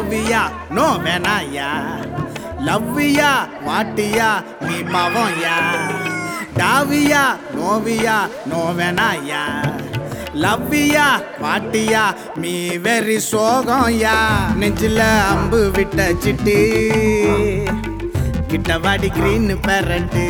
லவ்வியா no வேணாயா லவ்வியா வாட்டியா நீ மவன்யா டாவியா நோவியா no வேணாயா லவ்வியா வாட்டியா me வெறி சோகம்யா நெஞ்சில அம்பு விட்ட சிட்டு கிட்ட வாடி கிரீன் பெரட்டு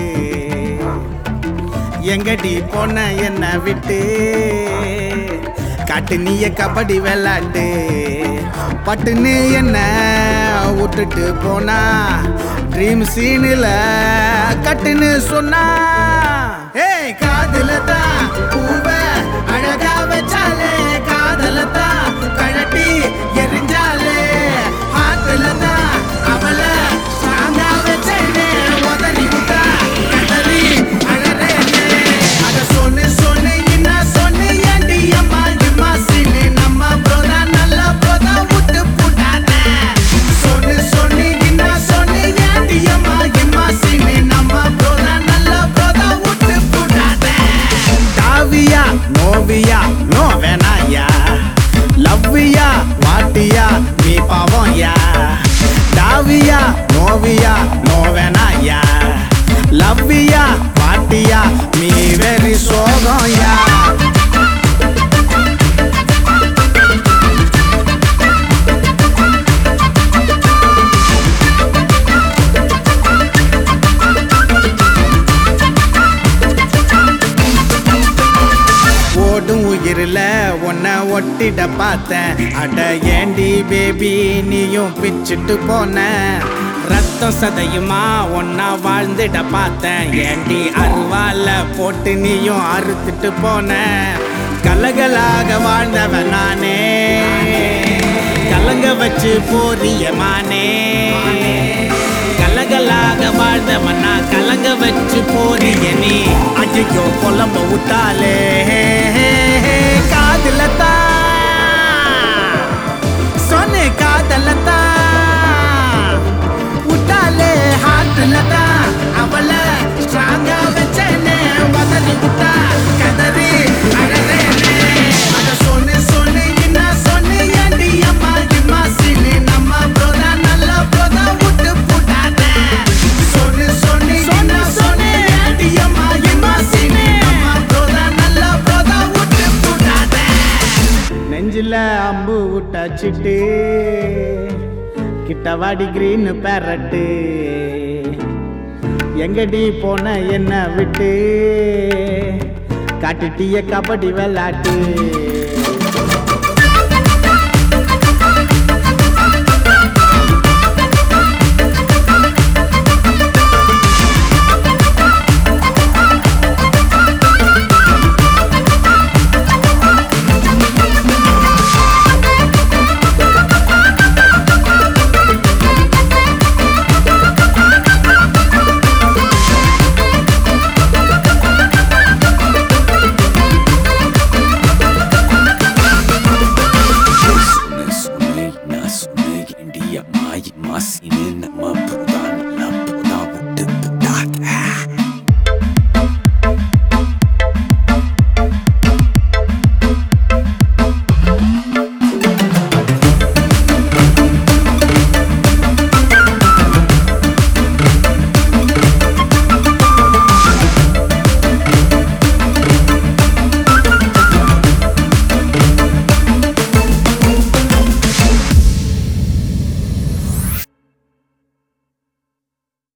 எங்கடி போன என்ன விட்டு காட்டு நீய கபடி விளாட்டு பட்டுன்னு என்ன விட்டுட்டு போனா ட்ரீம் சீனில் கட்டுன்னு சொன்னா ஏய் காதுல தான் பூவ அழகா வச்சாலே காதல தான் கழட்டி எரிஞ்சாலே ஹார்ட்ல தான் அவள ஸ்ட்ராங்கா வச்சேனே உதறி விட்டா கதறி அழறேனே அட சொன்னு சொன்னு என்ன சொன்னு ஏண்டி அம்மா இம்மா சீனு நம்ம ப்ரோதா நல்ல ப்ரோதா விட்டு புட்டாத சொன்னு சொன்னு என்ன சொன்னு ஏண்டி அம்மா இம்மா சீனு நம்ம ப்ரோதா நல்ல ப்ரோதா விட்டு புட்டாத டாவியா நோவியா நோ வேணாயா லவ்வியா வாட்டியா நீ பாவம் யா டாவியா நோவியா நோ வேணாயா லவ்வியா வாட்டியா நீ வெறி சோகம் யா ஓடும் உயிரில் உன்னை ஒட்டிட பார்த்தேன் அட ஏண்டி பேபி நீயும் பிச்சுட்டு போன ரத்தம் சதையுமா ஒன்னா வாழ்ந்துட பார்த்தேன் ஏண்டி அருவால போட்டு நீயும் அறுத்துட்டு போன கலகலாக வாழ்ந்தவன் நானே கலங்க வச்சு போறியமானே கலகலாக வாழ்ந்தவன் நான் கலங்க வச்சு போறிய நீ ஐயோ புலம்ப விட்டாலே காதுல தான் சொன்ன காதல தான் விட்டாலே ஹார்ட்ல தான் அவள ஸ்ட்ராங்கா வச்சேனே வதறி விட்டா கதறி அழறேனே அட சொன்னு சொன்னு என்ன சொன்னு ஏண்டி அம்மா இம்மா சீனு நம்ம ப்ரோதா நல்ல ப்ரோதா விட்டு புட்டாத சொன்னு சொன்னு என்ன சொன்னு ஏண்டி அம்மா இம்மா சீனு நம்ம ப்ரோதா நல்ல ப்ரோதா விட்டு புட்டாத நெஞ்சில அம்பு விட்டாச்சிட்டு கிட்ட வாடி கிரீன் பேரட்டு எங்கடி போன என்ன விட்டு காட்டுட்டிய கபடி விளாட்டு